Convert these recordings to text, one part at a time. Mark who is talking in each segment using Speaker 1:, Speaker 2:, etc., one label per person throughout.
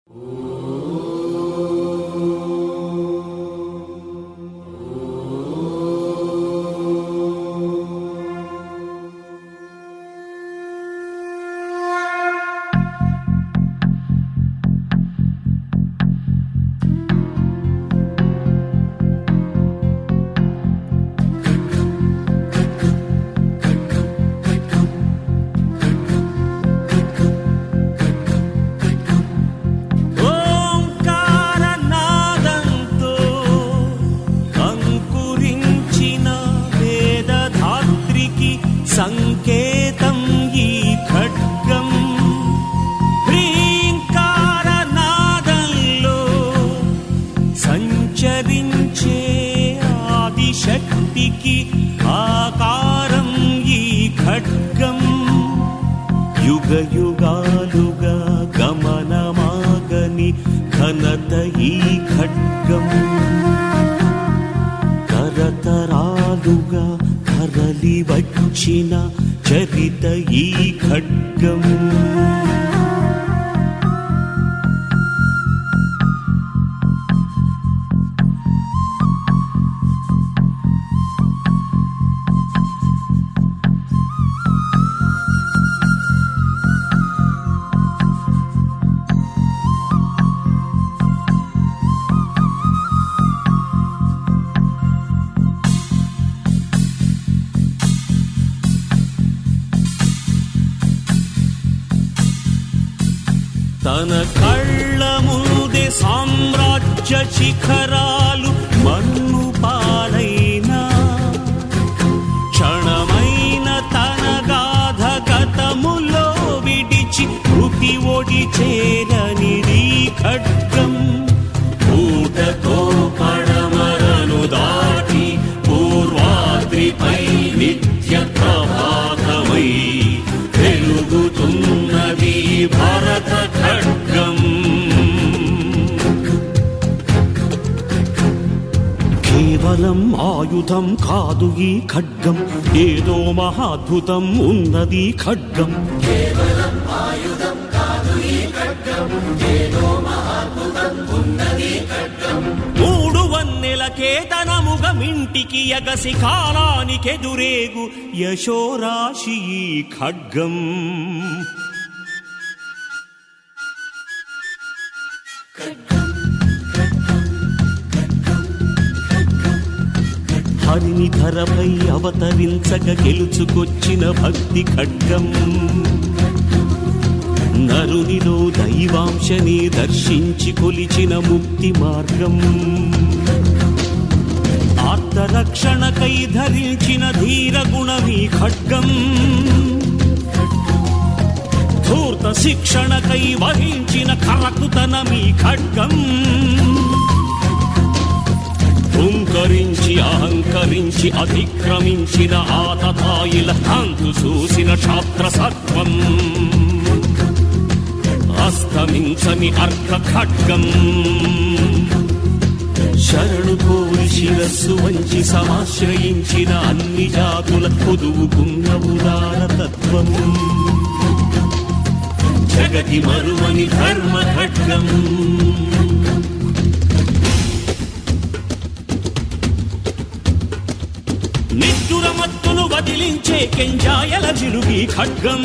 Speaker 1: ఓంకారనాదంతో అంకురించిన వేదధాత్రికి సంకేతం ఈ ఖడ్గం హ్రీంకారనాదంలో సంచరించే ఆదిశక్తికి ఆకారం ఈ ఖడ్గం యుగ యుగాలుగా గమనమాగని ఘనత ఈ ఖడ్గం తరతరాలుగా కరలి వచ్చిన చరిత ఈ ఖడ్గం తన కళ్ళ ముందే సామ్రాజ్య శిఖరాలు మన్ను పాలైనా క్షణమైన తన గాధ గతములో విడిచి కృతి ఒడి చేరనిది ఖడ్గం ఊటతో పడమరను దాటి పూర్వాద్రిపై నిత్య ప్రభాతమై వెలుగుతున్నది భరత ఖడ్గం కేవలం ఆయుధం కాదు ఈ ఖడ్గం ఏదో మహాద్భుతం ఉన్నది ఖడ్గం మూడు వన్నెల కేతనముగ మింటికి ఎగసి కాలానికెదురేగు యశోరాశి ఈ ఖడ్గం హరిని ధరపై అవతరించక గెలుచుకొచ్చిన భక్తి ఖడ్గం నరునిలో దైవాంశని దర్శించి కొలిచిన ముక్తి మార్గం ఆత్మరక్షణకై ధరించిన ధీర గుణమీ ఖడ్గం ధూర్త శిక్షణకై వహించిన కరకుతనమీ ఖడ్గం హుంకరించి అహంకరించి అతిక్రమించిన ఆతతాయిల అంతు చూసిన క్షాత్ర సత్వం అస్తమించని అర్ధ ఖడ్గం శరణు కోరి శిరస్సు వంచి సమాశ్రయించిన అన్ని జాతుల పొదువుకున్న ఉదార తత్వం జగతి మరువని ధర్మ ఖడ్గం నిద్దుర మత్తును వదిలించే కెంజాయల జిలుగి ఖడ్గం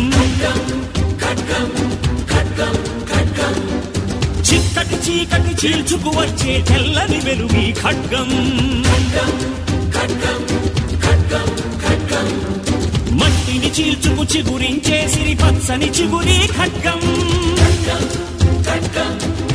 Speaker 1: చిక్కటి చీకటి చీల్చుకు వచ్చే తెల్లని వెలుగి ఖడ్గం మట్టిని చీల్చుకు చిగురించే సిరి పచ్చని చిగురి ఖడ్గం